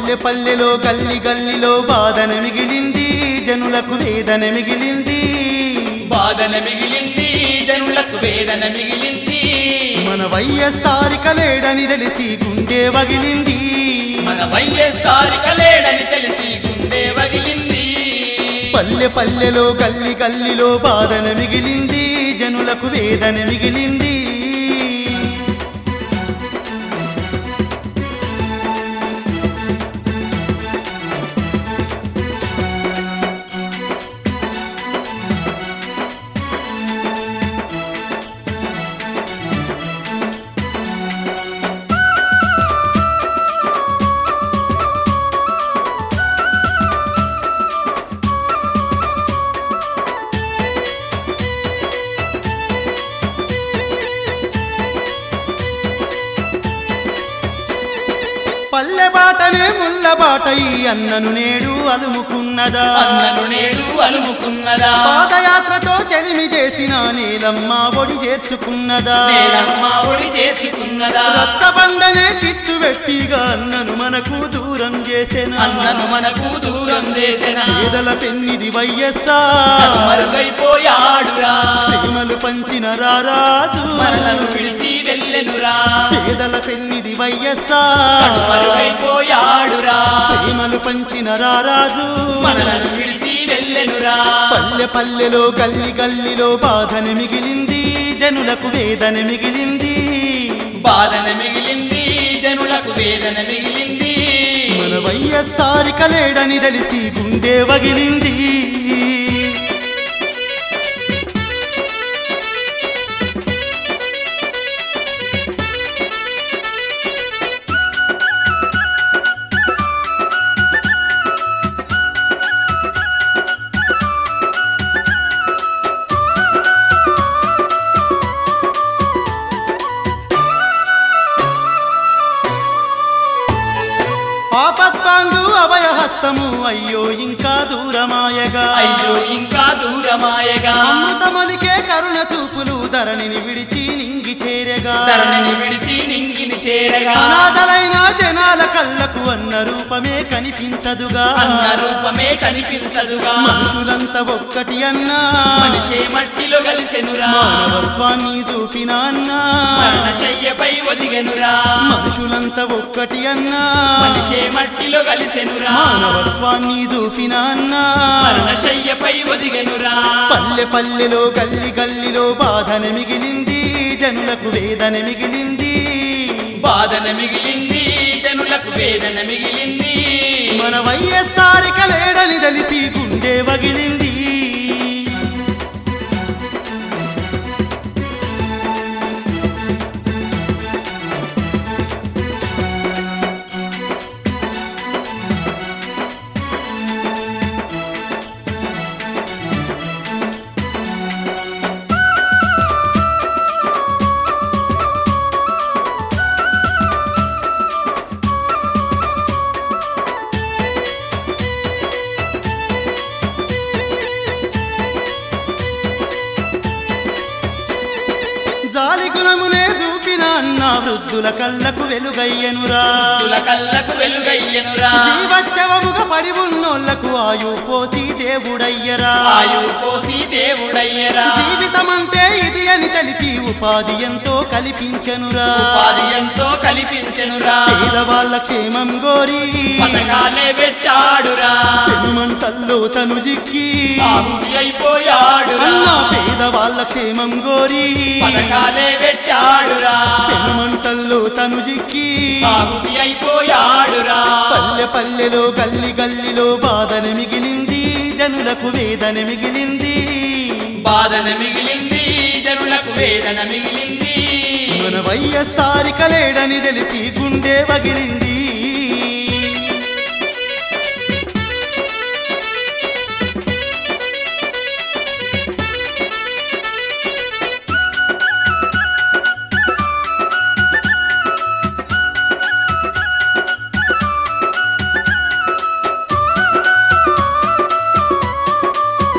పల్లె పల్లెలో గల్లి గల్లిలో బాధన మిగిలింది జనులకు వేదన మిగిలింది బాధన మిగిలింది జనులకు వేదన మిగిలింది మన వైఎస్ఆర్ కలేడని తెలిసి గుండె వగిలింది మన వైఎస్ఆర్ కలేడని తెలిసి గుండె వగిలింది పల్లె పల్లెలో గల్లి గల్లిలో బాధన మిగిలింది జనులకు వేదన మిగిలింది పల్లె బాటనే ముల్ల బాట ఈ అన్నను నేడు అలుముకున్నదా అన్నను నేడు అలుముకున్నదా పాదయాత్రతో చెలిమి చేసిన నీలమ్మ ఒడి చేర్చుకున్నదా నేలమ్మ ఒడి చేర్చుకున్నదా రచ్చబండనే చిచ్చు పెట్టిగా అన్నను మనకు దూరం చేసెన అన్నను మనకు దూరం చేసిన పేదల పెన్నిది వైఎస్ఆర్ మరుగైపోయాడురా ప్రేమలు పంచిన రారాజు మరణను విడిచి వెళ్ళెనురా పేదల పెన్నిది వైఎస్ఆర్ మరుగైపోయాడురా ప్రేమలు పంచిన రారాజు మనలను విడిచి వెళ్ళెనురా పల్లె పల్లెలో గల్లి గల్లిలో బాధన మిగిలింది జనులకు వేదన మిగిలింది బాధన మిగిలింది జనులకు వేదన మిగిలింది మన వైఎస్ఆర్ కలేడని తెలిసి గుండె వగిలింది ఆపత్తాంగు అభయహస్తము అయ్యో ఇంకా దూరమాయగా అయ్యో ఇంకా దూరమాయగా అమృతమలికే కరుణ చూపులు ధరణిని విడిచి నింగి చేరగా ధరణిని విడిచి నింగిని చేరగా అనాథలైన జనాల కళ్ళకు అన్న రూపమే కనిపించదుగా అన్న రూపమే కనిపించదుగా మనుషులంతా ఒక్కటి అన్నా మనిషే మట్టిలో కలిసెనురా మానవత్వాన్ని చూపిన అన్నా మరణశయ్యపై ఒదిగెనురా మనుషులంతా ఒక్కటి అన్నా మనిషే మట్టిలో కలిసెనురా మానవత్వాన్ని చూపిన అన్నా మరణశయ్యపై ఒదిగెనురా పల్లె పల్లెలో గల్లి గల్లిలో బాధన మిగిలింది జనులకు వేదన మిగిలింది బాధన మిగిలింది జనులకు వేదన మిగిలింది మన వైఎస్ఆర్ కలేడని తెలిసి గుండె వగిలింది జాలి గుణమునే చూపిన అన్న వృద్ధుల కళ్ళకు వెలుగయ్యనురా తుల కళ్ళకు వెలుగయ్యనురా జీవచ్చవముగా పడి ఉన్నోళ్లకు ఆయు పోసి దేవుడయ్యరా ఆయు కోసి దేవుడయ్యరా జీవితమంటే ఇది అని తెలిపి ఉపాధి ఎంతో కల్పించెనురా ఉపాధి ఎంతో కల్పించెనురా పేదవాళ్ళ క్షేమం గోరి పథకాలే పెట్టాడురా పెనుమంటల్లో తను జిక్కి ఆహుతి అయిపోయాడురా అన్న పేదవాళ్ళ క్షేమం గోరి పథకాలే పెట్టాడురా పెనుమంటల్లో తను జిక్కి ఆహుతి అయిపోయాడురా పల్లె పల్లెలో గల్లి గల్లిలో బాధన మిగిలింది జనులకు వేదన మిగిలింది బాధన మిగిలింది జనులకు వేదన మిగిలింది మన వైఎస్ఆర్ కలేడని తెలిసి గుండె వగిలింది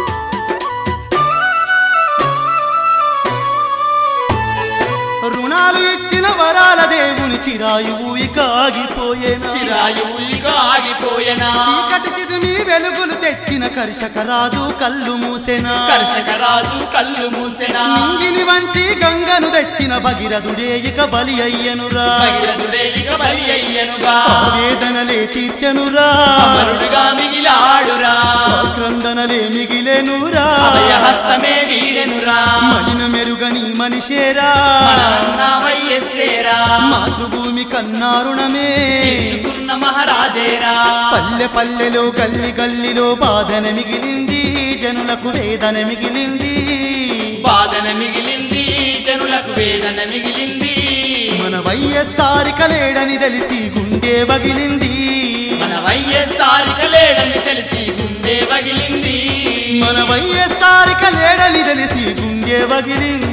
రుణాలు మనకు ఇచ్చిన వరాల దేవుని చిరాయువు ఇక ఆగిపోయేనా చిరాయువు ఇక ఆగిపోయెనా చీకటి చిదిమి వెలుగులు తెచ్చిన కర్షక రాజు కళ్ళు మూసెనా కర్షక రాజు కళ్ళు మూసెనా నింగిని వంచి గంగను తెచ్చిన భగీరథుడే ఇక బలి అయ్యనురా భగీరథుడే ఇక బలి అయ్యనుగా వేదనలే తీర్చనురా అమరుడుగా మిగిలాడురా క్రందనలే మిగిలేనురా అభయహస్తమే వీడెనురా మలిన మెరుగని మనిషేరా మనమన్నా వయ్యస్సేరా మాతృభూమి కన్నారుణమే తెచ్చుకున్న మహారాజేరా పల్లె పల్లెలో గల్లి గల్లిలో బాధన మిగిలింది జనులకు వేదన మిగిలింది బాధన మిగిలింది జనులకు వేదన మిగిలింది మన వైఎస్ఆరిక లేడని తెలిసి గుండె బగిలింది మన వైఎస్ఆరిక లేడని తెలిసి గుండె పగిలింది మన వైఎస్ఆరిక లేడని తెలిసి గుండె బగిలింది